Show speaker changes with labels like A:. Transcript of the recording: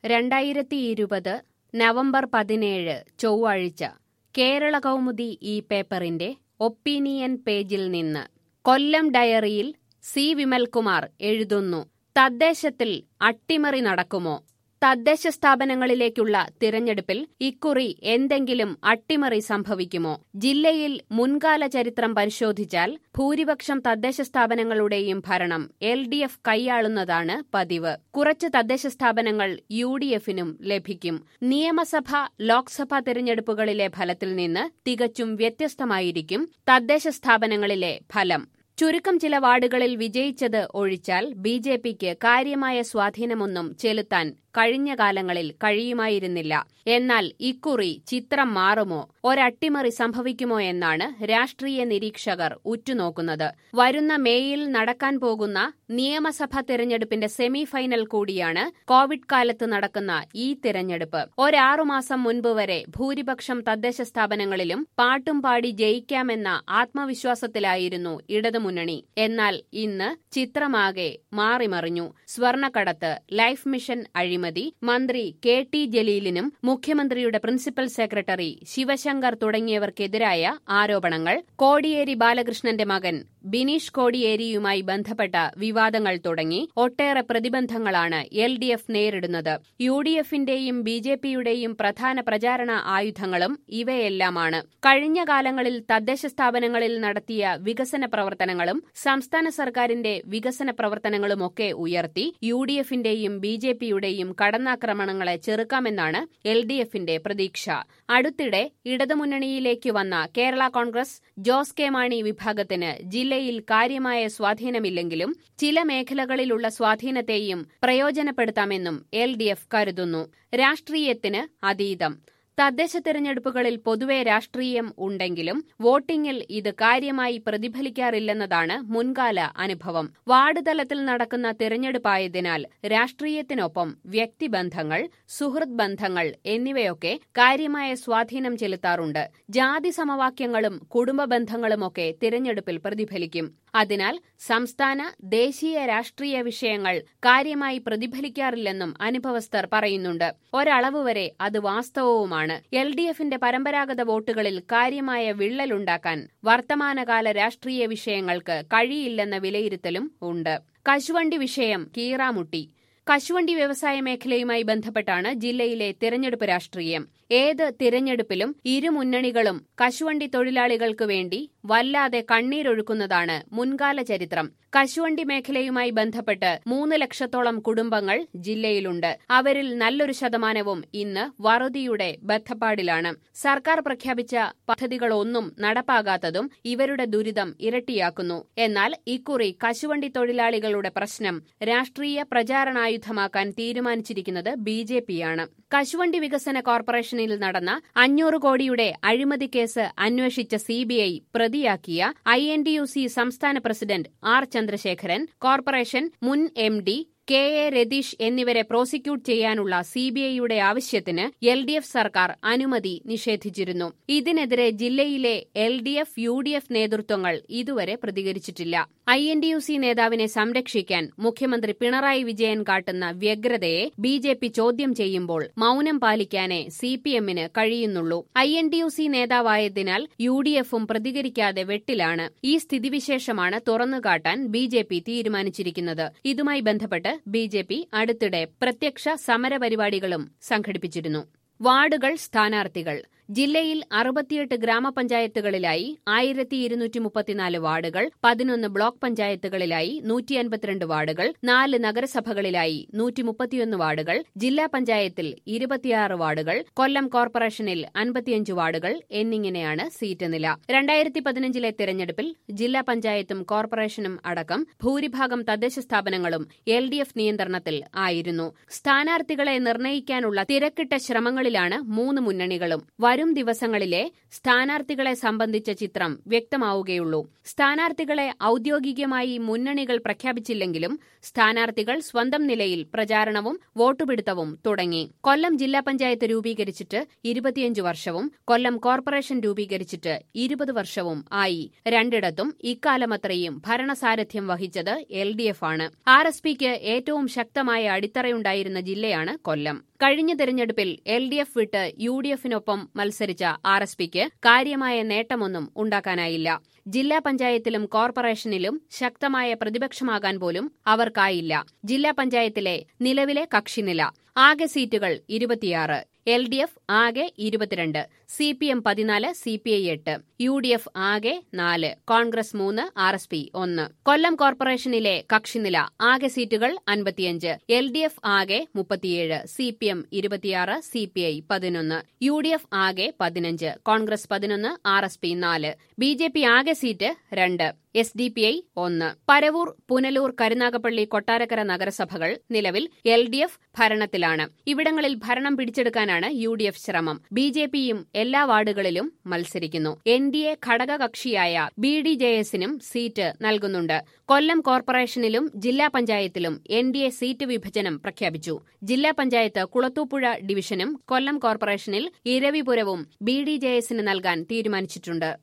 A: രണ്ടായിരത്തി ഇരുപത് നവംബർ പതിനേഴ് ചൊവ്വാഴ്ച കേരള കൗമുദി ഈ പേപ്പറിന്റെ ഒപ്പീനിയൻ പേജിൽ നിന്ന് കൊല്ലം ഡയറിയിൽ സി വിമൽകുമാർ എഴുതുന്നു തദ്ദേശത്തിൽ അട്ടിമറി നടക്കുമോ തദ്ദേശ സ്ഥാപനങ്ങളിലേക്കുള്ള തിരഞ്ഞെടുപ്പിൽ ഇക്കുറി എന്തെങ്കിലും അട്ടിമറി സംഭവിക്കുമോ ജില്ലയിൽ മുൻകാല ചരിത്രം പരിശോധിച്ചാൽ ഭൂരിപക്ഷം തദ്ദേശ സ്ഥാപനങ്ങളുടെയും ഭരണം എൽ ഡി എഫ് കൈയാളുന്നതാണ് പതിവ് കുറച്ച് തദ്ദേശ സ്ഥാപനങ്ങൾ യു ഡി എഫിനും ലഭിക്കും നിയമസഭ ലോക്സഭാ തിരഞ്ഞെടുപ്പുകളിലെ ഫലത്തിൽ നിന്ന് തികച്ചും വ്യത്യസ്തമായിരിക്കും തദ്ദേശ സ്ഥാപനങ്ങളിലെ ഫലം ചുരുക്കം ചില വാർഡുകളിൽ വിജയിച്ചത് ഒഴിച്ചാൽ ബി ജെ പിക്ക് കാര്യമായ സ്വാധീനമൊന്നും ചെലുത്താൻ കഴിഞ്ഞ കാലങ്ങളിൽ കഴിയുമായിരുന്നില്ല എന്നാൽ ഇക്കുറി ചിത്രം മാറുമോ ഒരട്ടിമറി സംഭവിക്കുമോ എന്നാണ് രാഷ്ട്രീയ നിരീക്ഷകർ ഉറ്റുനോക്കുന്നത് വരുന്ന മേയിൽ നടക്കാൻ പോകുന്ന നിയമസഭാ തിരഞ്ഞെടുപ്പിന്റെ സെമി ഫൈനൽ കൂടിയാണ് കോവിഡ് കാലത്ത് നടക്കുന്ന ഈ തിരഞ്ഞെടുപ്പ് ഒരാറുമാസം മുൻപ് വരെ ഭൂരിപക്ഷം തദ്ദേശ സ്ഥാപനങ്ങളിലും പാട്ടും പാടി ജയിക്കാമെന്ന ആത്മവിശ്വാസത്തിലായിരുന്നു ഇടതുമുന്നണി എന്നാൽ ഇന്ന് ചിത്രമാകെ മാറിമറിഞ്ഞു സ്വർണക്കടത്ത് ലൈഫ് മിഷൻ അഴിമതി മന്ത്രി കെ ടി ജലീലിനും മുഖ്യമന്ത്രിയുടെ പ്രിൻസിപ്പൽ സെക്രട്ടറി ശിവശങ്കർ തുടങ്ങിയവർക്കെതിരായ ആരോപണങ്ങൾ കോടിയേരി ബാലകൃഷ്ണന്റെ മകൻ ബിനീഷ് കോടിയേരിയുമായി ബന്ധപ്പെട്ട വിവാദങ്ങൾ തുടങ്ങി ഒട്ടേറെ പ്രതിബന്ധങ്ങളാണ് എൽ ഡി എഫ് നേരിടുന്നത് യു ഡി എഫിന്റെയും ബി ജെ പിയുടെയും പ്രധാന പ്രചാരണ ആയുധങ്ങളും ഇവയെല്ലാമാണ് കഴിഞ്ഞ കാലങ്ങളിൽ തദ്ദേശ സ്ഥാപനങ്ങളിൽ നടത്തിയ വികസന പ്രവർത്തനങ്ങളും സംസ്ഥാന സർക്കാരിന്റെ വികസന പ്രവർത്തനങ്ങളുമൊക്കെ ഉയർത്തി യു ഡി എഫിന്റെയും ബി ജെ പിയുടെയും കടന്നാക്രമണങ്ങളെ ചെറുക്കാമെന്നാണ് എൽ ഡി എഫിന്റെ പ്രതീക്ഷ അടുത്തിടെ ഇടതുമുന്നണിയിലേക്ക് വന്ന കേരള കോൺഗ്രസ് ജോസ് കെ മാണി വിഭാഗത്തിന് ജില്ലയിൽ കാര്യമായ സ്വാധീനമില്ലെങ്കിലും ചില മേഖലകളിലുള്ള സ്വാധീനത്തെയും പ്രയോജനപ്പെടുത്താമെന്നും എൽ ഡി എഫ് കരുതുന്നു രാഷ്ട്രീയത്തിന് അതീതം തദ്ദേശ തെരഞ്ഞെടുപ്പുകളിൽ പൊതുവെ രാഷ്ട്രീയം ഉണ്ടെങ്കിലും വോട്ടിംഗിൽ ഇത് കാര്യമായി പ്രതിഫലിക്കാറില്ലെന്നതാണ് മുൻകാല അനുഭവം വാർഡ് തലത്തിൽ നടക്കുന്ന തിരഞ്ഞെടുപ്പായതിനാൽ രാഷ്ട്രീയത്തിനൊപ്പം വ്യക്തിബന്ധങ്ങൾ സുഹൃത് ബന്ധങ്ങൾ എന്നിവയൊക്കെ കാര്യമായ സ്വാധീനം ചെലുത്താറുണ്ട് ജാതി സമവാക്യങ്ങളും കുടുംബ ബന്ധങ്ങളുമൊക്കെ തിരഞ്ഞെടുപ്പിൽ പ്രതിഫലിക്കും അതിനാൽ സംസ്ഥാന ദേശീയ രാഷ്ട്രീയ വിഷയങ്ങൾ കാര്യമായി പ്രതിഫലിക്കാറില്ലെന്നും അനുഭവസ്ഥർ പറയുന്നുണ്ട് ഒരളവ് വരെ അത് വാസ്തവവുമാണ് എൽ ഡി എഫിന്റെ പരമ്പരാഗത വോട്ടുകളിൽ കാര്യമായ വിള്ളലുണ്ടാക്കാൻ വർത്തമാനകാല രാഷ്ട്രീയ വിഷയങ്ങൾക്ക് കഴിയില്ലെന്ന വിലയിരുത്തലും ഉണ്ട് കശുവണ്ടി വിഷയം കീറാമുട്ടി കശുവണ്ടി വ്യവസായ മേഖലയുമായി ബന്ധപ്പെട്ടാണ് ജില്ലയിലെ തിരഞ്ഞെടുപ്പ് രാഷ്ട്രീയം ഏത് തിരഞ്ഞെടുപ്പിലും ഇരു മുന്നണികളും കശുവണ്ടി തൊഴിലാളികൾക്ക് വേണ്ടി വല്ലാതെ കണ്ണീരൊഴുക്കുന്നതാണ് മുൻകാല ചരിത്രം കശുവണ്ടി മേഖലയുമായി ബന്ധപ്പെട്ട് മൂന്ന് ലക്ഷത്തോളം കുടുംബങ്ങൾ ജില്ലയിലുണ്ട് അവരിൽ നല്ലൊരു ശതമാനവും ഇന്ന് വറുതിയുടെ ബദ്ധപ്പാടിലാണ് സർക്കാർ പ്രഖ്യാപിച്ച പദ്ധതികളൊന്നും നടപ്പാകാത്തതും ഇവരുടെ ദുരിതം ഇരട്ടിയാക്കുന്നു എന്നാൽ ഇക്കുറി കശുവണ്ടി തൊഴിലാളികളുടെ പ്രശ്നം രാഷ്ട്രീയ പ്രചാരണായുധമാക്കാൻ തീരുമാനിച്ചിരിക്കുന്നത് ബി ജെ പിയാണ് കശുവണ്ടി വികസന കോർപ്പറേഷനിൽ നടന്ന അഞ്ഞൂറ് കോടിയുടെ അഴിമതി കേസ് അന്വേഷിച്ച സിബിഐ പ്രതിയാക്കിയ I N D U C സംസ്ഥാന പ്രസിഡന്റ് ആർ ചന്ദ്രശേഖരൻ കോർപ്പറേഷൻ മുൻ M D K A Ratheesh എന്നിവരെ പ്രോസിക്യൂട്ട് ചെയ്യാനുള്ള സിബിഐയുടെ ആവശ്യത്തിന് എൽ ഡി എഫ് സർക്കാർ അനുമതി നിഷേധിച്ചിരുന്നു ഇതിനെതിരെ ജില്ലയിലെ L D F U D F നേതൃത്വങ്ങൾ ഇതുവരെ പ്രതികരിച്ചിട്ടില്ല I N D U C നേതാവിനെ സംരക്ഷിക്കാൻ മുഖ്യമന്ത്രി പിണറായി വിജയൻ കാട്ടുന്ന വ്യഗ്രതയെ ബി ജെ പി ചോദ്യം ചെയ്യുമ്പോൾ മൌനം പാലിക്കാനേ സി പി എമ്മിന് കഴിയുന്നുള്ളൂ I N D U C നേതാവായതിനാൽ യു ഡി എഫും പ്രതികരിക്കാതെ വെട്ടിലാണ് ഈ സ്ഥിതിവിശേഷമാണ് തുറന്നുകാട്ടാൻ ബി ജെ പി തീരുമാനിച്ചിരിക്കുന്നത് ഇതുമായി ബന്ധപ്പെട്ട് ബി ജെ പി അടുത്തിടെ പ്രത്യക്ഷ സമരപരിപാടികളും സംഘടിപ്പിച്ചിരുന്നു വാർഡുകൾ സ്ഥാനാർത്ഥികൾ ജില്ലയിൽ അറുപത്തിയെട്ട് ഗ്രാമപഞ്ചായത്തുകളിലായി ആയിരത്തി ഇരുന്നൂറ്റി മുപ്പത്തിനാല് വാർഡുകൾ പതിനൊന്ന് ബ്ലോക്ക് പഞ്ചായത്തുകളിലായി നൂറ്റി അൻപത്തിരണ്ട് വാർഡുകൾ നാല് നഗരസഭകളിലായി നൂറ്റി മുപ്പത്തിയൊന്ന് വാർഡുകൾ ജില്ലാ പഞ്ചായത്തിൽ ഇരുപത്തിയാറ് വാർഡുകൾ കൊല്ലം കോർപ്പറേഷനിൽ അൻപത്തിയഞ്ച് വാർഡുകൾ എന്നിങ്ങനെയാണ് സീറ്റ് നില രണ്ടായിരത്തി പതിനഞ്ചിലെ തെരഞ്ഞെടുപ്പിൽ ജില്ലാ പഞ്ചായത്തും കോർപ്പറേഷനും അടക്കം ഭൂരിഭാഗം തദ്ദേശ സ്ഥാപനങ്ങളും എൽ ഡി എഫ് നിയന്ത്രണത്തിൽ ആയിരുന്നു സ്ഥാനാർത്ഥികളെ നിർണയിക്കാനുള്ള തിരക്കിട്ട ശ്രമങ്ങളിലാണ് മൂന്ന് മുന്നണികളും വരും വരും ദിവസങ്ങളിലെ സ്ഥാനാർത്ഥികളെ സംബന്ധിച്ച ചിത്രം വ്യക്തമാവുകയുള്ളൂ സ്ഥാനാർത്ഥികളെ ഔദ്യോഗികമായി മുന്നണികൾ പ്രഖ്യാപിച്ചില്ലെങ്കിലും സ്ഥാനാർത്ഥികൾ സ്വന്തം നിലയിൽ പ്രചാരണവും വോട്ടുപിടുത്തവും തുടങ്ങി കൊല്ലം ജില്ലാ പഞ്ചായത്ത് രൂപീകരിച്ചിട്ട് ഇരുപത്തിയഞ്ച് വർഷവും കൊല്ലം കോർപ്പറേഷൻ രൂപീകരിച്ചിട്ട് ഇരുപത് വർഷവും ആയി രണ്ടിടത്തും ഇക്കാലമത്രയും ഭരണസാരഥ്യം വഹിച്ചത് എൽ ഡി എഫ് ആണ് ആർ എസ് പിക്ക് ഏറ്റവും ശക്തമായ അടിത്തറയുണ്ടായിരുന്ന ജില്ലയാണ് കൊല്ലം കഴിഞ്ഞ തെരഞ്ഞെടുപ്പിൽ എൽ ഡി എഫ് വിട്ട് യു ഡി എഫിനൊപ്പം മത്സരിച്ച ആർ എസ് പിക്ക് കാര്യമായ നേട്ടമൊന്നും ഉണ്ടാക്കാനായില്ല ജില്ലാ പഞ്ചായത്തിലും കോർപ്പറേഷനിലും ശക്തമായ പ്രതിപക്ഷമാകാൻ പോലും അവർക്കായില്ല ജില്ലാ പഞ്ചായത്തിലെ നിലവിലെ കക്ഷിനില ആകെ സീറ്റുകൾ ഇരുപത്തിയാറ് എൽ ഡി എഫ് ആകെ ഇരുപത്തിരണ്ട് സി പി എം പതിനാല് സി പി ഐ എട്ട് യു ഡി എഫ് ആകെ നാല് കോൺഗ്രസ് മൂന്ന് ആർ എസ് പി ഒന്ന് കൊല്ലം കോർപ്പറേഷനിലെ കക്ഷിനില ആകെ സീറ്റുകൾ അൻപത്തിയഞ്ച് എൽ ഡി എഫ് ആകെ മുപ്പത്തിയേഴ് സി പി എം ഇരുപത്തിയാറ് സി പി ഐ പതിനൊന്ന് യു ഡി എഫ് ആകെ പതിനഞ്ച് കോൺഗ്രസ് പതിനൊന്ന് ആർ എസ് പി നാല് ബി ജെ പി ആകെ സീറ്റ് രണ്ട് എസ് ഡി പി ഐ ഒന്ന് പരവൂർ പുനലൂർ കരുനാഗപ്പള്ളി കൊട്ടാരക്കര നഗരസഭകൾ നിലവിൽ എൽ ഡി എഫ് ഭരണത്തിലാണ് ഇവിടങ്ങളിൽ ഭരണം പിടിച്ചെടുക്കാനാണ് യു ഡി എഫ് ശ്രമം ബി ജെ പിയും എല്ലാ വാർഡുകളിലും മത്സരിക്കുന്നു എൻ ഡി എ ഘടകകക്ഷിയായ ബി ഡി ജെ എസിനും സീറ്റ് നൽകുന്നുണ്ട് കൊല്ലം കോർപ്പറേഷനിലും ജില്ലാ പഞ്ചായത്തിലും എൻ ഡി എ സീറ്റ് വിഭജനം പ്രഖ്യാപിച്ചു ജില്ലാ പഞ്ചായത്ത് കുളത്തൂപ്പുഴ ഡിവിഷനും കൊല്ലം കോർപ്പറേഷനിൽ ഇരവിപുരവും ബി ഡി ജെ എസിന് നൽകാൻ തീരുമാനിച്ചിട്ടുണ്ട്